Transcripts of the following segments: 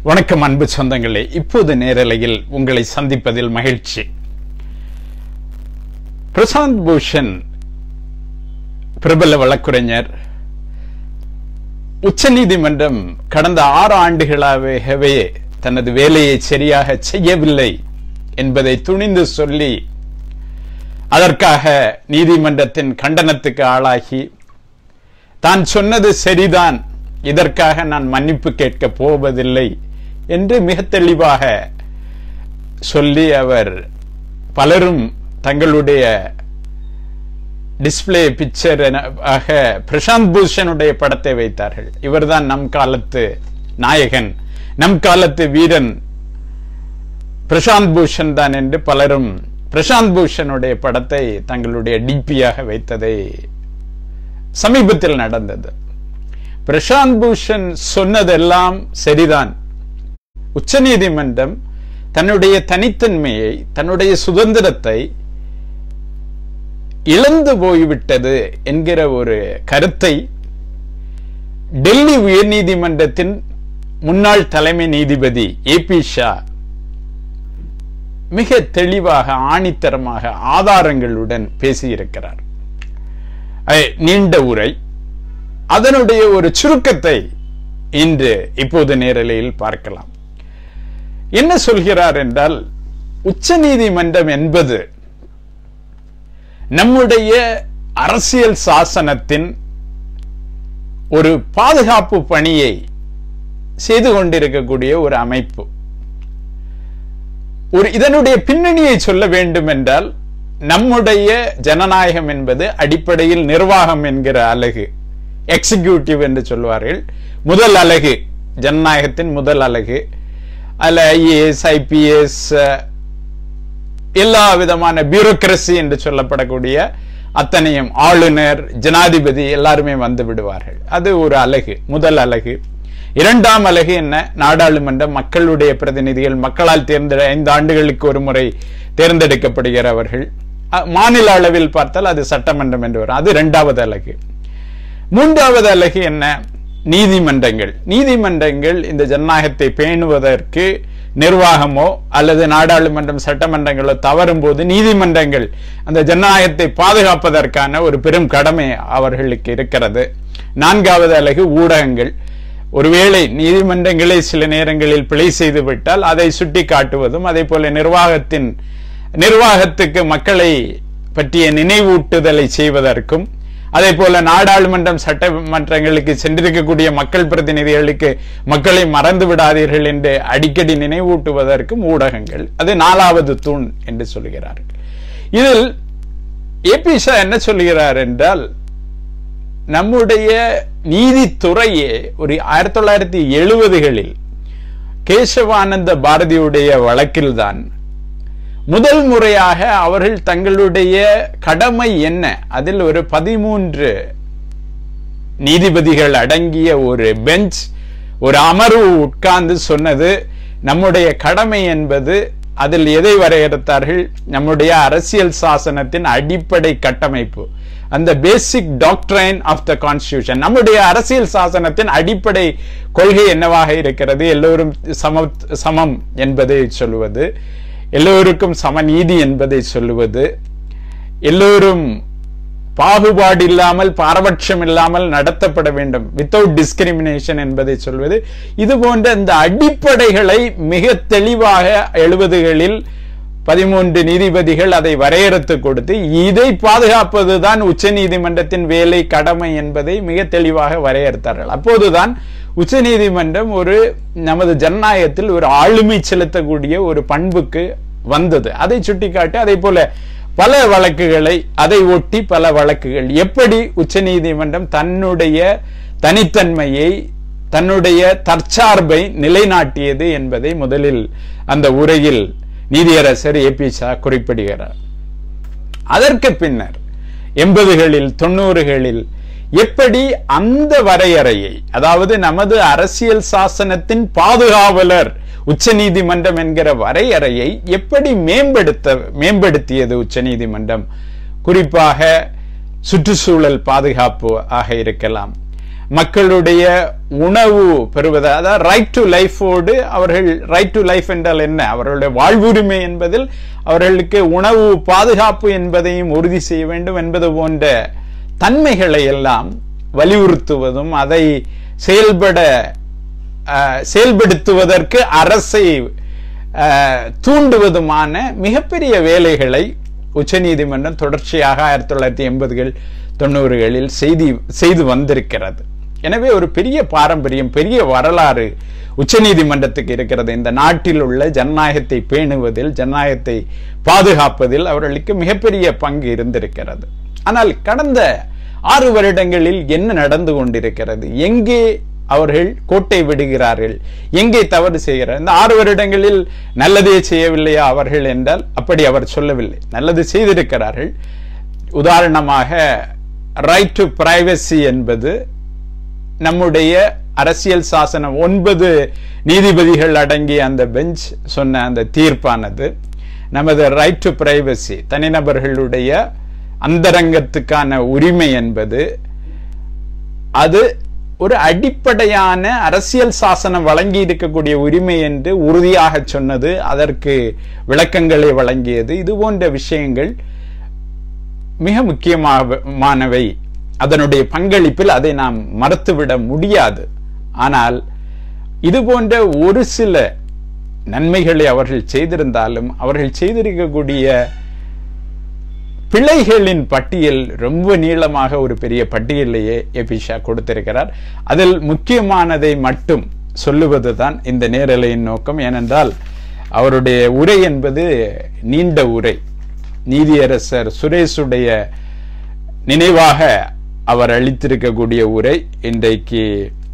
வணக்கம் அன்பு சொந்தங்களே இப்போது நேரலையில் உங்களை சந்திப்பதில் மகிழ்ச்சி பிரசாந்த் பூஷன் பிரபல வழக்குரைஞர் உச்சநீதிமன்றம் கடந்த ஆறு ஆண்டுகளாகவே தனது வேலையை சரியாக செய்யவில்லை என்பதை துணிந்து சொல்லி அதற்காக நீதிமன்றத்தின் கண்டனத்துக்கு ஆளாகி தான் சொன்னது சரிதான் இதற்காக நான் மன்னிப்பு கேட்க போவதில்லை என்று மிக தெளிவாக சொல்லி அவர் பலரும் தங்களுடைய டிஸ்பிளே பிக்சர் ஆக பிரசாந்த் பூஷனுடைய படத்தை வைத்தார்கள் இவர்தான் நம் காலத்து நாயகன் நம் காலத்து வீரன் பிரசாந்த் பூஷன் தான் என்று பலரும் பிரசாந்த் பூஷனுடைய படத்தை தங்களுடைய டிபியாக வைத்ததை சமீபத்தில் நடந்தது பிரசாந்த் பூஷன் சொன்னதெல்லாம் சரிதான் உச்சநீதிமன்றம் தன்னுடைய தனித்தன்மையை தன்னுடைய சுதந்திரத்தை இழந்து போய்விட்டது என்கிற ஒரு கருத்தை டெல்லி உயர்நீதிமன்றத்தின் முன்னாள் தலைமை நீதிபதி ஏ பி ஷா மிக தெளிவாக ஆணித்தரமாக ஆதாரங்களுடன் பேசியிருக்கிறார் நீண்ட உரை அதனுடைய ஒரு சுருக்கத்தை இன்று இப்போது நேரலையில் பார்க்கலாம் என்ன சொல்கிறார் என்றால் உச்ச நீதிமன்றம் என்பது நம்முடைய அரசியல் சாசனத்தின் ஒரு பாதுகாப்பு பணியை செய்து கொண்டிருக்கக்கூடிய ஒரு அமைப்பு ஒரு இதனுடைய பின்னணியை சொல்ல வேண்டும் என்றால் நம்முடைய ஜனநாயகம் என்பது அடிப்படையில் நிர்வாகம் என்கிற அலகு எக்ஸிக்யூட்டிவ் என்று சொல்வார்கள் முதல் அலகு ஜனநாயகத்தின் முதல் அலகு அதில் ஐஏஎஸ் ஐபிஎஸ் எல்லா விதமான பியூரோக்ரசி என்று சொல்லப்படக்கூடிய அத்தனையும் ஆளுநர் ஜனாதிபதி எல்லாருமே வந்து விடுவார்கள் அது ஒரு அலகு முதல் அலகு இரண்டாம் அலகு என்ன நாடாளுமன்ற மக்களுடைய பிரதிநிதிகள் மக்களால் தேர்ந்த ஐந்து ஆண்டுகளுக்கு ஒரு முறை தேர்ந்தெடுக்கப்படுகிறவர்கள் மாநில அளவில் பார்த்தால் அது சட்டமன்றம் என்று வரும் அது இரண்டாவது அலகு மூன்றாவது அலகு என்ன நீதிமன்றங்கள் நீதிமன்றங்கள் இந்த ஜனநாயகத்தை பேணுவதற்கு நிர்வாகமோ அல்லது நாடாளுமன்றம் சட்டமன்றங்களோ தவறும் போது நீதிமன்றங்கள் அந்த ஜனநாயகத்தை பாதுகாப்பதற்கான ஒரு பெரும் கடமை அவர்களுக்கு இருக்கிறது நான்காவது அலகு ஊடகங்கள் ஒருவேளை நீதிமன்றங்களே சில நேரங்களில் பிழை செய்து விட்டால் அதை சுட்டி காட்டுவதும் அதே போல நிர்வாகத்தின் நிர்வாகத்துக்கு மக்களை பற்றிய நினைவூட்டுதலை செய்வதற்கும் அதே போல நாடாளுமன்றம் சட்டமன்றங்களுக்கு சென்றிருக்கக்கூடிய மக்கள் பிரதிநிதிகளுக்கு மக்களை மறந்து விடாதீர்கள் என்று அடிக்கடி நினைவூட்டுவதற்கும் ஊடகங்கள் அது நாலாவது தூண் என்று சொல்கிறார்கள் இதில் ஏபி ஷா என்ன சொல்கிறார் என்றால் நம்முடைய நீதித்துறையே ஒரு ஆயிரத்தி தொள்ளாயிரத்தி எழுபதுகளில் கேசவானந்த பாரதியுடைய வழக்கில்தான் முதல் முறையாக அவர்கள் தங்களுடைய கடமை என்ன அதில் ஒரு பதிமூன்று நீதிபதிகள் அடங்கிய ஒரு பெஞ்ச் ஒரு அமர்வு உட்கார்ந்து சொன்னது நம்முடைய கடமை என்பது அதில் எதை வரையறுத்தார்கள் நம்முடைய அரசியல் சாசனத்தின் அடிப்படை கட்டமைப்பு அந்த basic doctrine of the constitution நம்முடைய அரசியல் சாசனத்தின் அடிப்படை கொள்கை என்னவாக இருக்கிறது எல்லோரும் சம சமம் என்பதை சொல்லுவது எல்லோருக்கும் சமநீதி என்பதை சொல்லுவது எல்லோரும் பாகுபாடு இல்லாமல் பாரபட்சம் இல்லாமல் நடத்தப்பட வேண்டும் வித்தவுட் டிஸ்கிரிமினேஷன் என்பதை சொல்வது இது போன்ற இந்த அடிப்படைகளை மிக தெளிவாக எழுபதுகளில் பதிமூன்று நீதிபதிகள் அதை வரையறுத்து கொடுத்து இதை பாதுகாப்பதுதான் உச்ச நீதிமன்றத்தின் வேலை கடமை என்பதை மிக தெளிவாக வரையறுத்தார்கள் அப்போதுதான் உச்ச நீதிமன்றம் ஒரு நமது ஜனநாயகத்தில் ஒரு ஆளுமை செலுத்தக்கூடிய ஒரு பண்புக்கு வந்தது அதை சுட்டிக்காட்டி அதே போல பல வழக்குகளை அதை ஒட்டி பல வழக்குகள் எப்படி உச்ச நீதிமன்றம் தன்னுடைய தனித்தன்மையை தன்னுடைய தற்சார்பை நிலைநாட்டியது என்பதை முதலில் அந்த உரையில் நீதியரசர் ஏ பி ஷா குறிப்பிடுகிறார் அதற்கு பின்னர் எண்பதுகளில் தொண்ணூறுகளில் எப்படி அந்த வரையறையை அதாவது நமது அரசியல் சாசனத்தின் பாதுகாவலர் உச்ச நீதிமன்றம் என்கிற வரையறையை எப்படி மேம்படுத்த மேம்படுத்தியது உச்ச நீதிமன்றம் குறிப்பாக சுற்றுச்சூழல் பாதுகாப்பு ஆக இருக்கலாம் மக்களுடைய உணவு பெறுவது அதாவது ரைட் டு லைஃபோடு அவர்கள் ரைட் டு லைஃப் என்றால் என்ன அவர்களுடைய வாழ்வுரிமை என்பதில் அவர்களுக்கு உணவு பாதுகாப்பு என்பதையும் உறுதி செய்ய வேண்டும் என்பது போன்ற தன்மைகளை எல்லாம் வலியுறுத்துவதும் அதை செயல்பட அஹ், செயல்படுத்துவதற்கு அரசை அஹ், தூண்டுவதுமான மிகப்பெரிய வேலைகளை உச்சநீதிமன்றம் தொடர்ச்சியாக ஆயிரத்தி தொள்ளாயிரத்தி எண்பதுகள் தொண்ணூறுகளில் செய்தி செய்து வந்திருக்கிறது எனவே ஒரு பெரிய பாரம்பரியம் பெரிய வரலாறு உச்சநீதிமன்றத்துக்கு இருக்கிறது இந்த நாட்டில் உள்ள ஜனநாயகத்தை பேணுவதில் ஜனநாயகத்தை பாதுகாப்பதில் அவர்களுக்கு மிகப்பெரிய பங்கு இருந்திருக்கிறது ஆனால் கடந்த ஆறு வருடங்களில் என்ன நடந்து கொண்டிருக்கிறது எங்கே அவர்கள் கோட்டை விடுகிறார்கள் எங்கே தவறு செய்கிறார் இந்த ஆறு வருடங்களில் நல்லதே செய்யவில்லையா அவர்கள் என்றால் அப்படி அவர் சொல்லவில்லை நல்லது செய்திருக்கிறார்கள் உதாரணமாக ரைட் டு பிரைவசி என்பது நம்முடைய அரசியல் சாசனம் ஒன்பது நீதிபதிகள் அடங்கிய அந்த பெஞ்ச் சொன்ன அந்த தீர்ப்பானது நமது ரைட் டு பிரைவசி தனிநபர்களுடைய அந்தரங்கத்துக்கான உரிமை என்பது அது ஒரு அடிப்படையான அரசியல் சாசனம் வழங்கி இருக்கக்கூடிய உரிமை என்று உறுதியாக சொன்னது அதற்கு விளக்கங்களை வழங்கியது இது போன்ற விஷயங்கள் மிக முக்கியமானவை அதனுடைய பங்களிப்பில் அதை நாம் மறுத்துவிட முடியாது ஆனால் இது போன்ற ஒரு சில நன்மைகளை அவர்கள் செய்திருந்தாலும் அவர்கள் செய்திருக்கக்கூடிய பிழைகளின் பட்டியல் ரொம்ப நீளமாக ஒரு பெரிய பட்டியலையே எபிஷா கொடுத்திருக்கிறார் அதில் முக்கியமானதை மட்டும் சொல்லுவதுதான் இந்த நேரலையின் நோக்கம் ஏனென்றால் அவருடைய உரை என்பது நீண்ட உரை நீதியரசர் சுரேஷுடைய நினைவாக அவர் அளித்திருக்கக்கூடிய உரை இன்றைக்கு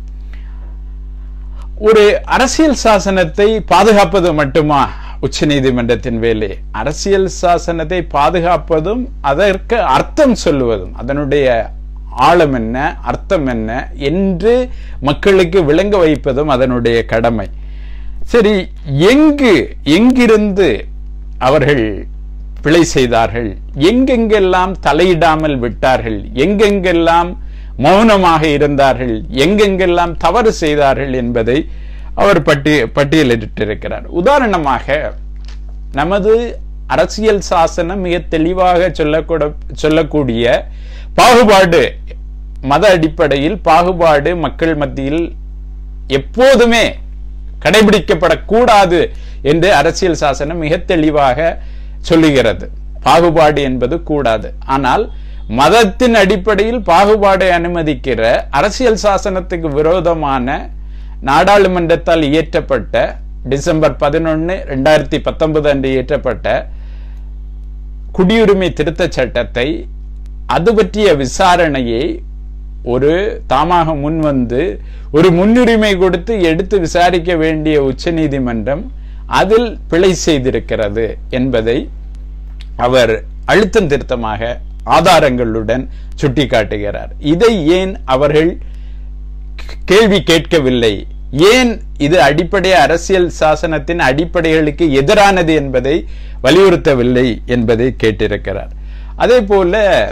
ஒரு அரசியல் சாசனத்தை பாதுகாப்பது மட்டுமா உச்ச நீதிமன்றத்தின் வேலை அரசியல் சாசனத்தை பாதுகாப்பதும் அதற்கு அர்த்தம் சொல்லுவதும் அதனுடைய ஆழம் என்ன அர்த்தம் என்ன என்று மக்களுக்கு விளங்க வைப்பதும் அதனுடைய கடமை சரி எங்கு எங்கிருந்து அவர்கள் பிழை செய்தார்கள் எங்கெங்கெல்லாம் தலையிடாமல் விட்டார்கள் எங்கெங்கெல்லாம் மௌனமாக இருந்தார்கள் எங்கெங்கெல்லாம் தவறு செய்தார்கள் என்பதை அவர் பட்டி பட்டியலிட்டிருக்கிறார் உதாரணமாக நமது அரசியல் சாசனம் மிக தெளிவாக சொல்லக்கூட சொல்லக்கூடிய பாகுபாடு மத அடிப்படையில் பாகுபாடு மக்கள் மத்தியில் எப்போதுமே கடைபிடிக்கப்படக்கூடாது என்று அரசியல் சாசனம் மிக தெளிவாக சொல்லுகிறது பாகுபாடு என்பது கூடாது ஆனால் மதத்தின் அடிப்படையில் பாகுபாடை அனுமதிக்கிற அரசியல் சாசனத்துக்கு விரோதமான நாடாளுமன்றத்தால் இயற்றப்பட்ட டிசம்பர் பதினொன்னு ரெண்டாயிரத்தி பத்தொன்பது அன்று இயற்றப்பட்ட குடியுரிமை திருத்த சட்டத்தை அது பற்றிய விசாரணையை ஒரு தாமாக முன்வந்து ஒரு முன்னுரிமை கொடுத்து எடுத்து விசாரிக்க வேண்டிய உச்சநீதிமன்றம் அதில் பிழை செய்திருக்கிறது என்பதை அவர் அழுத்தம் திருத்தமாக ஆதாரங்களுடன் சுட்டிக்காட்டுகிறார் இதை ஏன் அவர்கள் கேள்வி கேட்கவில்லை ஏன் இது அடிப்படை அரசியல் சாசனத்தின் அடிப்படைகளுக்கு எதிரானது என்பதை வலியுறுத்தவில்லை என்பதை கேட்டிருக்கிறார் அதே போல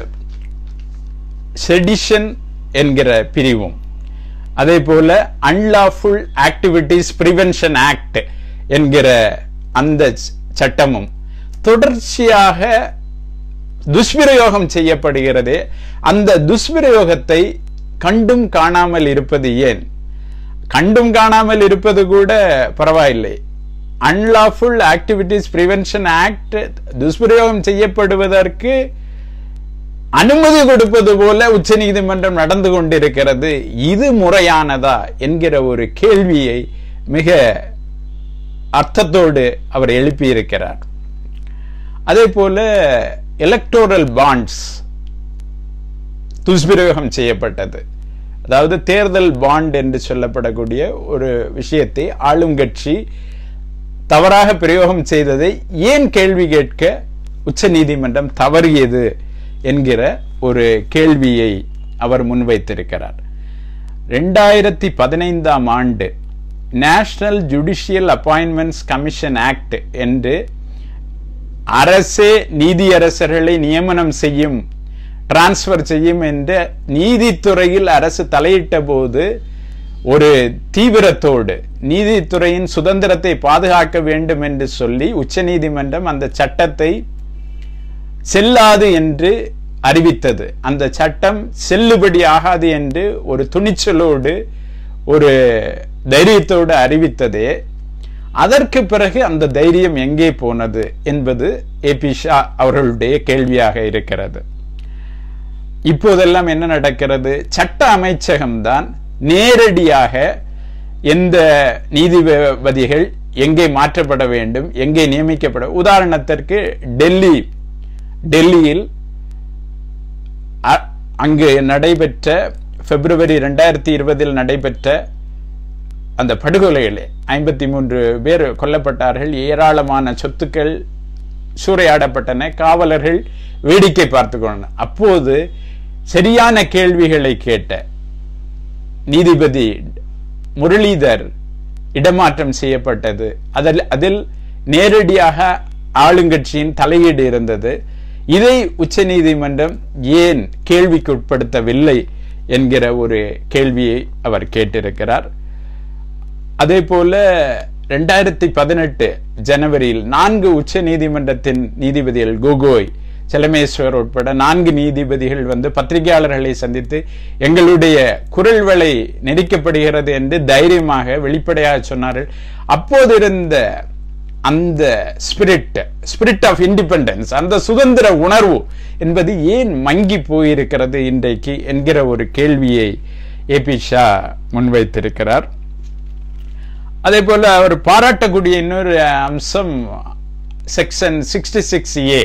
செடிஷன் என்கிற பிரிவும் அதே போல அன்லாஃபுல் ஆக்டிவிட்டிஸ் பிரிவென்ஷன் ஆக்ட் என்கிற அந்த சட்டமும் தொடர்ச்சியாக துஷ்பிரயோகம் செய்யப்படுகிறது அந்த துஷ்பிரயோகத்தை கண்டும் காணாமல் இருப்பது ஏன் கண்டும் காணாமல் இருப்பது கூட பரவாயில்லை அன்லாஃபுல் ஆக்டிவிட்டிஸ் பிரிவென்ஷன் ஆக்ட் துஷ்பிரயோகம் செய்யப்படுவதற்கு அனுமதி கொடுப்பது போல உச்ச நீதிமன்றம் நடந்து கொண்டிருக்கிறது இது முறையானதா என்கிற ஒரு கேள்வியை மிக அர்த்தத்தோடு அவர் எழுப்பியிருக்கிறார் அதே போல எலக்டோரல் பாண்ட்ஸ் துஷ்பிரயோகம் செய்யப்பட்டது அதாவது தேர்தல் பாண்ட் என்று சொல்லப்படக்கூடிய ஒரு விஷயத்தை ஆளும் கட்சி தவறாக பிரயோகம் செய்ததை ஏன் கேள்வி கேட்க உச்ச நீதிமன்றம் தவறியது என்கிற ஒரு கேள்வியை அவர் முன்வைத்திருக்கிறார் ரெண்டாயிரத்தி பதினைந்தாம் ஆண்டு national judicial appointments commission act என்று அரசே நீதியரசர்களை நியமனம் செய்யும் டிரான்ஸ்பர் செய்யும் என்ற நீதித்துறையில் அரசு தலையிட்ட போது ஒரு தீவிரத்தோடு நீதித்துறையின் சுதந்திரத்தை பாதுகாக்க வேண்டும் என்று சொல்லி உச்சநீதிமன்றம் அந்த சட்டத்தை செல்லாது என்று அறிவித்தது அந்த சட்டம் செல்லுபடி ஆகாது என்று ஒரு துணிச்சலோடு ஒரு தைரியத்தோடு அறிவித்ததே அதற்கு பிறகு அந்த தைரியம் எங்கே போனது என்பது ஏ பி ஷா அவர்களுடைய கேள்வியாக இருக்கிறது இப்போதெல்லாம் என்ன நடக்கிறது சட்ட அமைச்சகம்தான் நேரடியாக எந்த நீதிபதிகள் எங்கே மாற்றப்பட வேண்டும் எங்கே நியமிக்கப்பட உதாரணத்திற்கு டெல்லி டெல்லியில் அங்கு நடைபெற்ற பிப்ரவரி இரண்டாயிரத்தி இருபதில் நடைபெற்ற அந்த படுகொலைகளே ஐம்பத்தி மூன்று பேர் கொல்லப்பட்டார்கள் ஏராளமான சொத்துக்கள் சூறையாடப்பட்டன காவலர்கள் வேடிக்கை பார்த்து கொண்டன அப்போது சரியான கேள்விகளை கேட்ட நீதிபதி முரளிதர் இடமாற்றம் செய்யப்பட்டது அதில் அதில் நேரடியாக ஆளுங்கட்சியின் தலையீடு இருந்தது இதை உச்ச நீதிமன்றம் ஏன் கேள்விக்கு உட்படுத்தவில்லை என்கிற ஒரு கேள்வியை அவர் கேட்டிருக்கிறார் அதே போல ரெண்டாயிரத்தி பதினெட்டு ஜனவரியில் நான்கு உச்ச நீதிமன்றத்தின் நீதிபதிகள் கோகோய் செலமேஸ்வர் உட்பட நான்கு நீதிபதிகள் வந்து பத்திரிகையாளர்களை சந்தித்து எங்களுடைய குரல் வலை நெரிக்கப்படுகிறது என்று தைரியமாக வெளிப்படையாக சொன்னார்கள் அப்போது இருந்த அந்த ஸ்பிரிட் ஸ்பிரிட் ஆஃப் இண்டிபெண்டன்ஸ் அந்த சுதந்திர உணர்வு என்பது ஏன் மங்கி போயிருக்கிறது இன்றைக்கு என்கிற ஒரு கேள்வியை ஏ பி ஷா முன்வைத்திருக்கிறார் அதே போல அவர் பாராட்டக்கூடிய இன்னொரு அம்சம் section sixty six A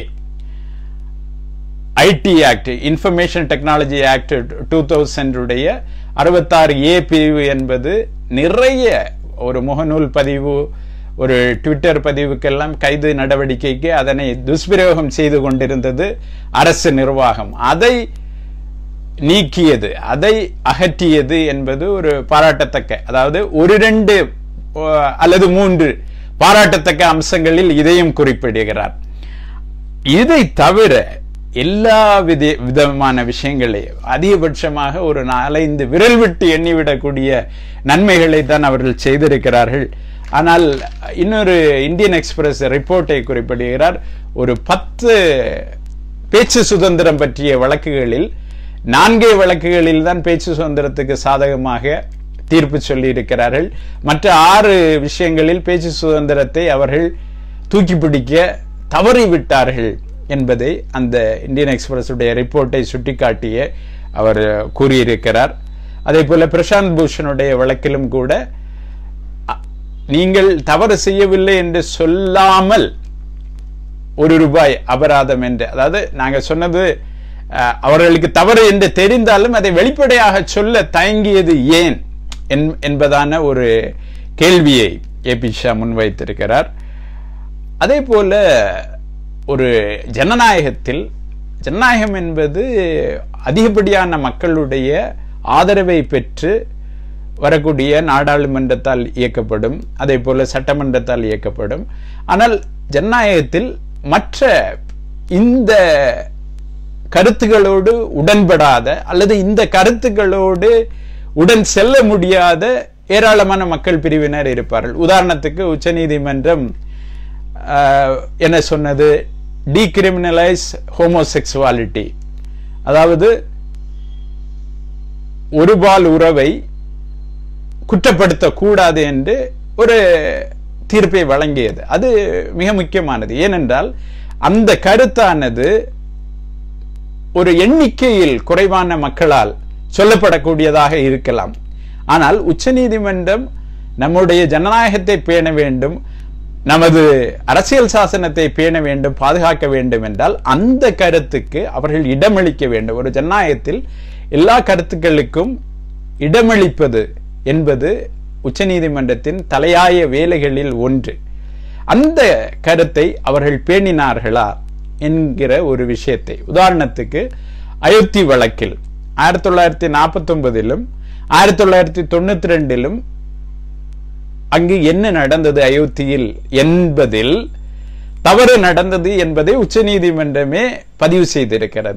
IT act information technology act two தௌசண்டுடைய அறுபத்தாறு ஏ பிரிவு என்பது நிறைய ஒரு முகநூல் பதிவு ஒரு ட்விட்டர் பதிவுக்கெல்லாம் கைது நடவடிக்கைக்கு அதனை துஷ்பிரயோகம் செய்து கொண்டிருந்தது அரசு நிர்வாகம் அதை நீக்கியது அதை அகற்றியது என்பது ஒரு பாராட்டத்தக்க அதாவது ஒரு ரெண்டு அல்லது மூன்று பாராட்டத்தக்க அம்சங்களில் இதையும் குறிப்பிடுகிறார் இதை தவிர எல்லா வித விதமான விஷயங்களையும் அதிகபட்சமாக ஒரு நாலைந்து விரல் விட்டு எண்ணிவிடக்கூடிய நன்மைகளை தான் அவர்கள் செய்திருக்கிறார்கள் ஆனால் இன்னொரு இந்தியன் எக்ஸ்பிரஸ் ரிப்போர்ட்டை குறிப்பிடுகிறார் ஒரு பத்து பேச்சு சுதந்திரம் பற்றிய வழக்குகளில் நான்கே வழக்குகளில் தான் பேச்சு சுதந்திரத்துக்கு சாதகமாக தீர்ப்பு சொல்லி இருக்கிறார்கள் மற்ற ஆறு விஷயங்களில் பேச்சு சுதந்திரத்தை அவர்கள் தூக்கி பிடிக்க தவறிவிட்டார்கள் என்பதை அந்த இந்தியன் எக்ஸ்பிரஸ் உடைய ரிப்போர்ட்டை சுட்டிக்காட்டிய அவர் கூறியிருக்கிறார் அதே போல பிரசாந்த் பூஷனுடைய வழக்கிலும் கூட நீங்கள் தவறு செய்யவில்லை என்று சொல்லாமல் ஒரு ரூபாய் அபராதம் என்று அதாவது நாங்க சொன்னது அவர்களுக்கு தவறு என்று தெரிந்தாலும் அதை வெளிப்படையாக சொல்ல தயங்கியது ஏன் என்பதான ஒரு கேள்வியை ஏ பி ஷா முன்வைத்திருக்கிறார் அதே போல ஒரு ஜனநாயகத்தில் ஜனநாயகம் என்பது அதிகப்படியான மக்களுடைய ஆதரவை பெற்று வரக்கூடிய நாடாளுமன்றத்தால் இயக்கப்படும் அதே போல சட்டமன்றத்தால் இயக்கப்படும் ஆனால் ஜனநாயகத்தில் மற்ற இந்த கருத்துகளோடு உடன்படாத அல்லது இந்த கருத்துக்களோடு உடன் செல்ல முடியாத ஏராளமான மக்கள் பிரிவினர் இருப்பார்கள் உதாரணத்துக்கு உச்சநீதிமன்றம் என்ன சொன்னது டீகிரிமினலைஸ் ஹோமோசெக்சுவாலிட்டி அதாவது ஒருபால் உறவை குற்றப்படுத்தக்கூடாது என்று ஒரு தீர்ப்பை வழங்கியது அது மிக முக்கியமானது ஏனென்றால் அந்த கருத்தானது ஒரு எண்ணிக்கையில் குறைவான மக்களால் சொல்லப்படக்கூடியதாக இருக்கலாம் ஆனால் உச்சநீதிமன்றம் நம்முடைய ஜனநாயகத்தை பேண வேண்டும் நமது அரசியல் சாசனத்தை பேண வேண்டும் பாதுகாக்க வேண்டும் என்றால் அந்த கருத்துக்கு அவர்கள் இடமளிக்க வேண்டும் ஒரு ஜனநாயகத்தில் எல்லா கருத்துக்களுக்கும் இடமளிப்பது என்பது உச்சநீதிமன்றத்தின் தலையாய வேலைகளில் ஒன்று அந்த கருத்தை அவர்கள் பேணினார்களா என்கிற ஒரு விஷயத்தை உதாரணத்துக்கு அயோத்தி வழக்கில் ஆயிரத்தி தொள்ளாயிரத்தி நாற்பத்தி ஒன்பதிலும் ஆயிரத்தி தொள்ளாயிரத்தி தொண்ணூத்தி ரெண்டிலும் அங்கு என்ன நடந்தது அயோத்தியில் என்பதில் தவறு நடந்தது என்பதை உச்சநீதிமன்றமே பதிவு செய்திருக்கிறது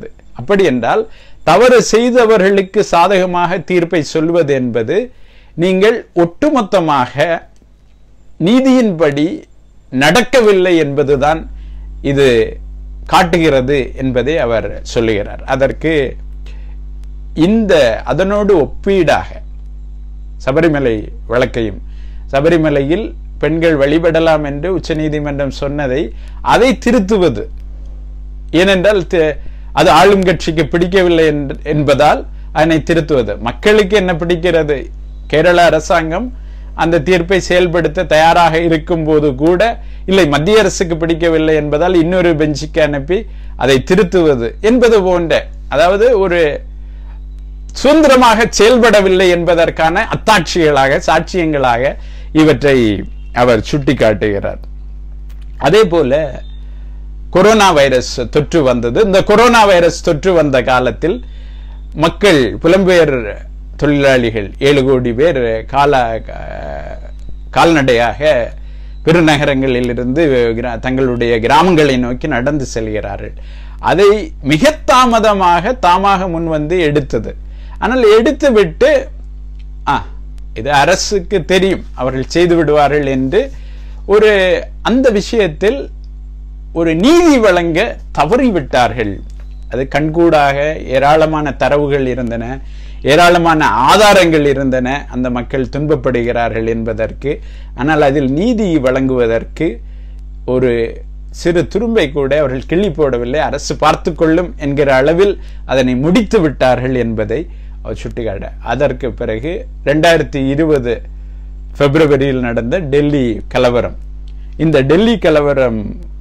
அப்படி என்றால் தவறு செய்தவர்களுக்கு சாதகமாக தீர்ப்பை சொல்வது என்பது நீங்கள் ஒட்டுமொத்தமாக நீதியின்படி நடக்கவில்லை என்பதுதான் இது காட்டுகிறது என்பதை அவர் சொல்லுகிறார் அதற்கு இந்த அதனோடு ஒப்பீடாக சபரிமலை வழக்கையும் சபரிமலையில் பெண்கள் வழிபடலாம் என்று உச்சநீதிமன்றம் சொன்னதை அதை திருத்துவது ஏனென்றால் தி- அது ஆளும் கட்சிக்கு பிடிக்கவில்லை என்று- என்பதால் அதனை திருத்துவது மக்களுக்கு என்ன பிடிக்கிறது கேரள அரசாங்கம் அந்த தீர்ப்பை செயல்படுத்த தயாராக இருக்கும் போது கூட இல்லை மத்திய அரசுக்கு பிடிக்கவில்லை என்பதால் இன்னொரு பெஞ்சுக்கு அனுப்பி அதை திருத்துவது என்பது போன்ற அதாவது ஒரு சுதந்திரமாக செயல்படவில்லை என்பதற்கான அத்தாட்சிகளாக சாட்சியங்களாக இவற்றை அவர் சுட்டிக்காட்டுகிறார் அதே போல கொரோனா வைரஸ் தொற்று வந்தது இந்த கொரோனா வைரஸ் தொற்று வந்த காலத்தில் மக்கள் புலம்பெயர் தொழிலாளிகள் ஏழு கோடி பேர் கால கால்நடையாக பெருநகரங்களில் இருந்து கிரா- தங்களுடைய கிராமங்களை நோக்கி நடந்து செல்கிறார்கள் அதை மிக தாமதமாக தாமாக முன்வந்து எடுத்தது ஆனால் எடுத்து விட்டு ஆ இது அரசுக்கு தெரியும் அவர்கள் செய்து விடுவார்கள் என்று ஒரு அந்த விஷயத்தில் ஒரு நீதி வழங்க தவறிவிட்டார்கள் அது கண்கூடாக ஏராளமான தரவுகள் இருந்தன ஏராளமான ஆதாரங்கள் இருந்தன அந்த மக்கள் துன்பப்படுகிறார்கள் என்பதற்கு ஆனால் அதில் நீதி வழங்குவதற்கு ஒரு சிறு துரும்பை கூட அவர்கள் கிள்ளி போடவில்லை அரசு பார்த்து கொள்ளும் என்கிற அளவில் அதனை முடித்து விட்டார்கள் என்பதை அவர் சுட்டிக்காட்ட அதற்கு பிறகு ரெண்டாயிரத்தி இருபது பிப்ரவரியில் நடந்த டெல்லி கலவரம் இந்த டெல்லி கலவரம்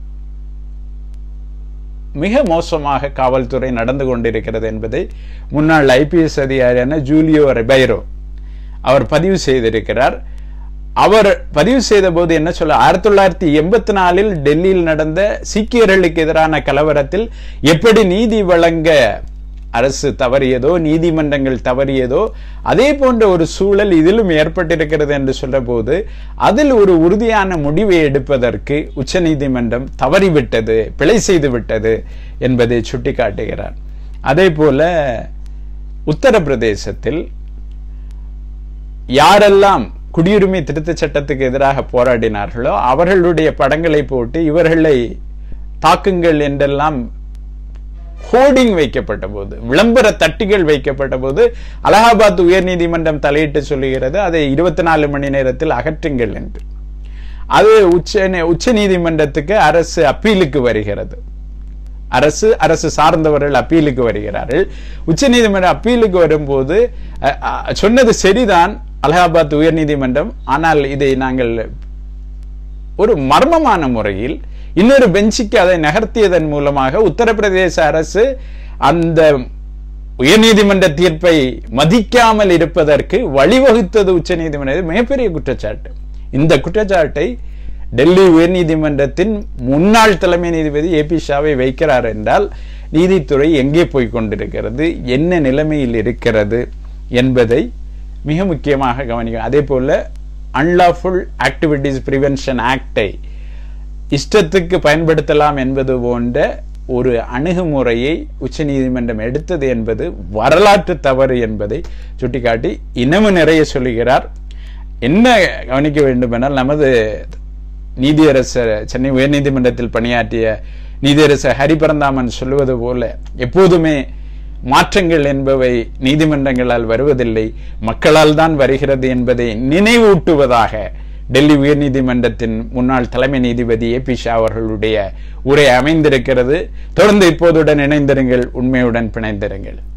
மிக மோசமாக காவல்துறை நடந்து கொண்டிருக்கிறது என்பதை முன்னாள் ஐபிஎஸ் அதிகாரியான ஜூலியோ ரெபைரோ அவர் பதிவு செய்திருக்கிறார் அவர் பதிவு செய்த போது என்ன சொல்ல ஆயிரத்தி தொள்ளாயிரத்தி எண்பத்தி நாலில் டெல்லியில் நடந்த சீக்கியர்களுக்கு எதிரான கலவரத்தில் எப்படி நீதி வழங்க அரசு தவறியதோ நீதிமன்றங்கள் தவறியதோ அதே போன்ற ஒரு சூழல் இதிலும் ஏற்பட்டிருக்கிறது என்று சொல்றபோது அதில் ஒரு உறுதியான முடிவை எடுப்பதற்கு உச்சநீதிமன்றம் தவறிவிட்டது பிழை செய்து விட்டது என்பதை சுட்டிக்காட்டுகிறார் அதே போல உத்தரப்பிரதேசத்தில் யாரெல்லாம் குடியுரிமை திருத்தச் சட்டத்துக்கு எதிராக போராடினார்களோ அவர்களுடைய படங்களை போட்டு இவர்களை தாக்குங்கள் என்றெல்லாம் ஹோர்டிங் வைக்கப்பட்ட போது விளம்பர தட்டிகள் வைக்கப்பட்ட போது அலகாபாத் உயர்நீதிமன்றம் தலையிட்டு சொல்லுகிறது அதை இருபத்தி நாலு மணி நேரத்தில் அகற்றுங்கள் என்று அது உச்ச உச்ச நீதிமன்றத்துக்கு அரசு அப்பீலுக்கு வருகிறது அரசு அரசு சார்ந்தவர்கள் அப்பீலுக்கு வருகிறார்கள் உச்சநீதிமன்ற அப்பீலுக்கு வரும்போது அஹ், அஹ், சொன்னது சரிதான் அலகாபாத் உயர்நீதிமன்றம் ஆனால் இதை நாங்கள் ஒரு மர்மமான முறையில் இன்னொரு பெஞ்சுக்கு அதை நகர்த்தியதன் மூலமாக உத்தரப்பிரதேச அரசு அந்த உயர்நீதிமன்ற தீர்ப்பை மதிக்காமல் இருப்பதற்கு வழிவகுத்தது உச்சநீதிமன்றம் மிகப்பெரிய குற்றச்சாட்டு இந்த குற்றச்சாட்டை டெல்லி உயர்நீதிமன்றத்தின் முன்னாள் தலைமை நீதிபதி ஏ பி ஷாவை வைக்கிறார் என்றால் நீதித்துறை எங்கே போய் கொண்டிருக்கிறது என்ன நிலைமையில் இருக்கிறது என்பதை மிக முக்கியமாக கவனிக்க அதே போல அன்லாஃபுல் ஆக்டிவிட்டிஸ் பிரிவென்ஷன் ஆக்டை இஷ்டத்துக்கு பயன்படுத்தலாம் என்பது போன்ற ஒரு அணுகுமுறையை உச்சநீதிமன்றம் எடுத்தது என்பது வரலாற்று தவறு என்பதை சுட்டிக்காட்டி இன்னமும் நிறைய சொல்லுகிறார் என்ன கவனிக்க வேண்டுமென்றால் நமது நீதியரசர் சென்னை உயர்நீதிமன்றத்தில் பணியாற்றிய நீதியரசர் ஹரிபரந்தாமன் சொல்லுவது போல எப்போதுமே மாற்றங்கள் என்பவை நீதிமன்றங்களால் வருவதில்லை மக்களால் தான் வருகிறது என்பதை நினைவூட்டுவதாக டெல்லி உயர்நீதிமன்றத்தின் முன்னாள் தலைமை நீதிபதி ஏ பி ஷா அவர்களுடைய உரை அமைந்திருக்கிறது தொடர்ந்து இப்போதுடன் இணைந்திருங்கள் உண்மையுடன் பிணைந்திருங்கள்